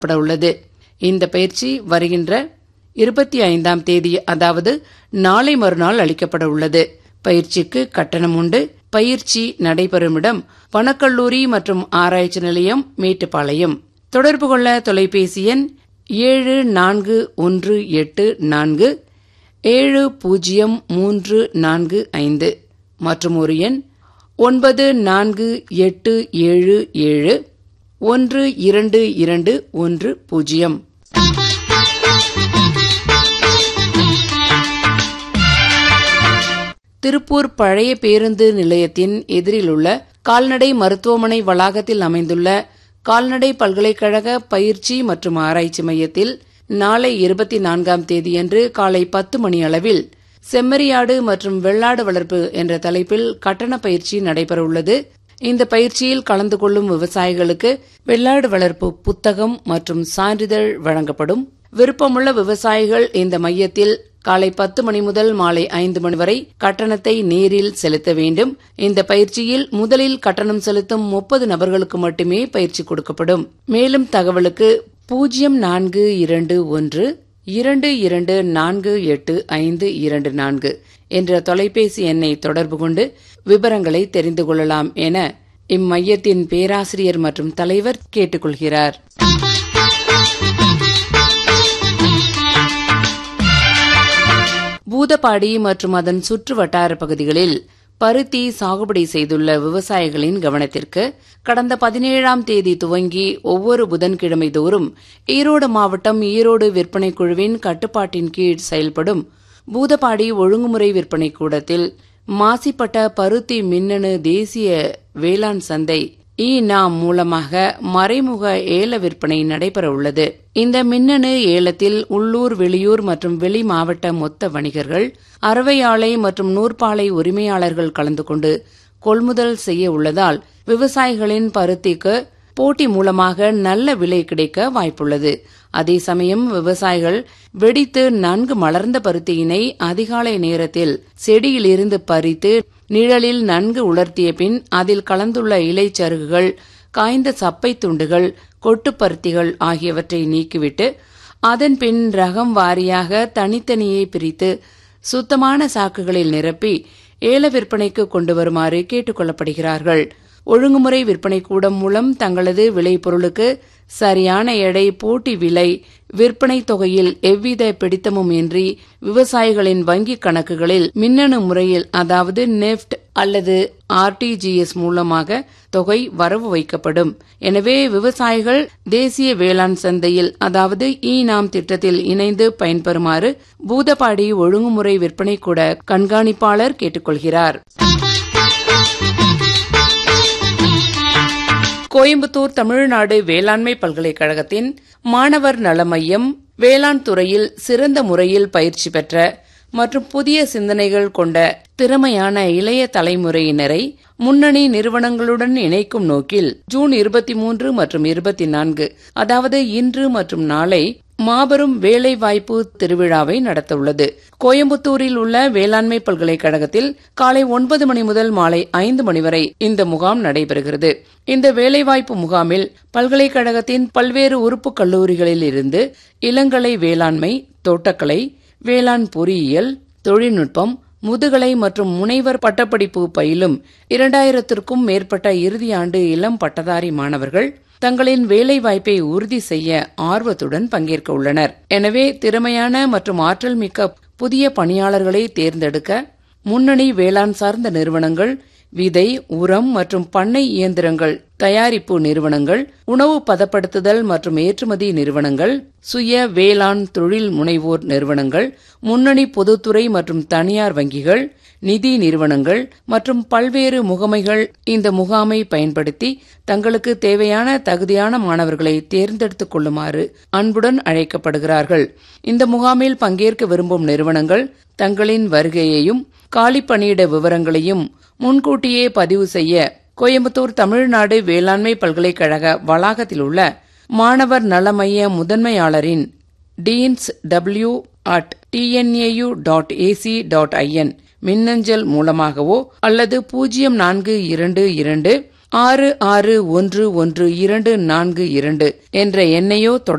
பட உள்ளது இந்த பயிற்சி வருகின்ற இருபத்தி ஐந்தாம் தேதி அதாவது நாளை மறுநாள் அளிக்கப்பட உள்ளது பயிற்சிக்கு கட்டணம் உண்டு பயிற்சி நடைபெறும் இடம் வனக்கல்லூரி மற்றும் ஆராய்ச்சி நிலையம் மேட்டுப்பாளையம் தொடர்பு கொள்ள தொலைபேசி எண் ஏழு நான்கு ஒன்று எட்டு நான்கு ஏழு பூஜ்ஜியம் மூன்று நான்கு ஐந்து மற்றும் ஒரு எண் ஒன்பது நான்கு எட்டு ஏழு ஏழு ஒன்று இரண்டு இரண்டு ஒன்று பூஜ்ஜியம் திருப்பூர் பழைய பேருந்து நிலையத்தின் எதிரிலுள்ள கால்நடை மருத்துவமனை வளாகத்தில் அமைந்துள்ள கால்நடை பல்கலைக்கழக பயிற்சி மற்றும் ஆராய்ச்சி மையத்தில் நாளை இருபத்தி நான்காம் தேதியன்று காலை பத்து மணி அளவில் செம்மறியாடு மற்றும் வெள்ளாடு வளர்ப்பு என்ற தலைப்பில் கட்டண பயிற்சி நடைபெறவுள்ளது இந்த பயிற்சியில் கலந்து கொள்ளும் விவசாயிகளுக்கு வெள்ளாடு வளர்ப்பு புத்தகம் மற்றும் சான்றிதழ் வழங்கப்படும் விருப்பமுள்ள விவசாயிகள் இந்த மையத்தில் காலை பத்து மணி முதல் மாலை ஐந்து மணி வரை கட்டணத்தை நேரில் செலுத்த வேண்டும் இந்த பயிற்சியில் முதலில் கட்டணம் செலுத்தும் முப்பது நபர்களுக்கு மட்டுமே பயிற்சி கொடுக்கப்படும் மேலும் தகவலுக்கு பூஜ்ஜியம் நான்கு இரண்டு ஒன்று இரண்டு இரண்டு நான்கு எட்டு ஐந்து இரண்டு நான்கு என்ற தொலைபேசி எண்ணை தொடர்பு கொண்டு விவரங்களை தெரிந்து கொள்ளலாம் என இம்மையத்தின் பேராசிரியர் மற்றும் தலைவர் கேட்டுக்கொள்கிறார் பூதப்பாடி மற்றும் அதன் சுற்று வட்டார பகுதிகளில் பருத்தி சாகுபடி செய்துள்ள விவசாயிகளின் கவனத்திற்கு கடந்த பதினேழாம் தேதி துவங்கி ஒவ்வொரு புதன்கிழமை தோறும் ஈரோடு மாவட்டம் ஈரோடு விற்பனை குழுவின் கட்டுப்பாட்டின் கீழ் செயல்படும் பூதப்பாடி ஒழுங்குமுறை விற்பனை கூடத்தில் மாசிப்பட்ட பருத்தி மின்னணு தேசிய வேளாண் சந்தை இ நாம் மூலமாக மறைமுக ஏல விற்பனை நடைபெற உள்ளது இந்த மின்னணு ஏலத்தில் உள்ளூர் வெளியூர் மற்றும் வெளி மாவட்ட மொத்த வணிகர்கள் அரவை ஆலை மற்றும் நூற்பாலை உரிமையாளர்கள் கலந்து கொண்டு கொள்முதல் செய்ய உள்ளதால் விவசாயிகளின் பருத்திக்கு போட்டி மூலமாக நல்ல விலை கிடைக்க வாய்ப்புள்ளது அதே சமயம் விவசாயிகள் வெடித்து நன்கு மலர்ந்த பருத்தியினை அதிகாலை நேரத்தில் செடியிலிருந்து பறித்து நிழலில் நன்கு உலர்த்திய பின் அதில் கலந்துள்ள இலைச்சருகுகள் காய்ந்த சப்பை துண்டுகள் கொட்டுப்பருத்திகள் ஆகியவற்றை நீக்கிவிட்டு அதன் பின் ரகம் வாரியாக தனித்தனியே பிரித்து சுத்தமான சாக்குகளில் நிரப்பி ஏல விற்பனைக்கு கொண்டு வருமாறு கேட்டுக் கொள்ளப்படுகிறார்கள் ஒழுங்குமுறை விற்பனை கூடம் மூலம் தங்களது விளைபொருளுக்கு சரியான எடை போட்டி விலை விற்பனை தொகையில் எவ்வித பிடித்தமும் இன்றி விவசாயிகளின் வங்கிக் கணக்குகளில் மின்னணு முறையில் அதாவது நெஃப்ட் அல்லது ஆர்டிஜிஎஸ் மூலமாக தொகை வரவு வைக்கப்படும் எனவே விவசாயிகள் தேசிய வேளாண் சந்தையில் அதாவது இ நாம் திட்டத்தில் இணைந்து பயன்பெறுமாறு பூதப்பாடி ஒழுங்குமுறை விற்பனை கூட கண்காணிப்பாளர் கேட்டுக்கொள்கிறார் கோயம்புத்தூர் தமிழ்நாடு வேளாண்மை பல்கலைக்கழகத்தின் மாணவர் நல மையம் வேளாண் துறையில் சிறந்த முறையில் பயிற்சி பெற்ற மற்றும் புதிய சிந்தனைகள் கொண்ட திறமையான இளைய தலைமுறையினரை முன்னணி நிறுவனங்களுடன் இணைக்கும் நோக்கில் ஜூன் இருபத்தி மூன்று மற்றும் இருபத்தி நான்கு அதாவது இன்று மற்றும் நாளை மாபெரும் வேலைவாய்ப்பு திருவிழாவை நடத்தவுள்ளது கோயம்புத்தூரில் உள்ள வேளாண்மை பல்கலைக்கழகத்தில் காலை ஒன்பது மணி முதல் மாலை ஐந்து மணி வரை இந்த முகாம் நடைபெறுகிறது இந்த வேலைவாய்ப்பு முகாமில் பல்கலைக்கழகத்தின் பல்வேறு உறுப்பு கல்லூரிகளில் இருந்து இளங்கலை வேளாண்மை தோட்டக்கலை வேளாண் பொறியியல் தொழில்நுட்பம் முதுகலை மற்றும் முனைவர் பட்டப்படிப்பு பயிலும் இரண்டாயிரத்திற்கும் மேற்பட்ட இறுதியாண்டு இளம் பட்டதாரி மாணவர்கள் தங்களின் வேலைவாய்ப்பை உறுதி செய்ய ஆர்வத்துடன் பங்கேற்க உள்ளனர் எனவே திறமையான மற்றும் ஆற்றல் மிக்க புதிய பணியாளர்களை தேர்ந்தெடுக்க முன்னணி வேளாண் சார்ந்த நிறுவனங்கள் விதை உரம் மற்றும் பண்ணை இயந்திரங்கள் தயாரிப்பு நிறுவனங்கள் உணவு பதப்படுத்துதல் மற்றும் ஏற்றுமதி நிறுவனங்கள் சுய வேளாண் தொழில் முனைவோர் நிறுவனங்கள் முன்னணி பொதுத்துறை மற்றும் தனியார் வங்கிகள் நிதி நிறுவனங்கள் மற்றும் பல்வேறு முகமைகள் இந்த முகாமை பயன்படுத்தி தங்களுக்கு தேவையான தகுதியான மாணவர்களை தேர்ந்தெடுத்துக் கொள்ளுமாறு அன்புடன் அழைக்கப்படுகிறார்கள் இந்த முகாமில் பங்கேற்க விரும்பும் நிறுவனங்கள் தங்களின் வருகையையும் காலி பணியிட விவரங்களையும் முன்கூட்டியே பதிவு செய்ய கோயம்புத்தூர் தமிழ்நாடு வேளாண்மை பல்கலைக்கழக வளாகத்தில் உள்ள மாணவர் நல மைய முதன்மையாளரின் deans W at TNAU dot AC dot IN மின்னஞ்சல் மூலமாகவோ அல்லது பூஜ்ஜியம் நான்கு இரண்டு இரண்டு ஆறு ஆறு ஒன்று ஒன்று இரண்டு நான்கு இரண்டு என்ற எண்ணையோ தொடர்பு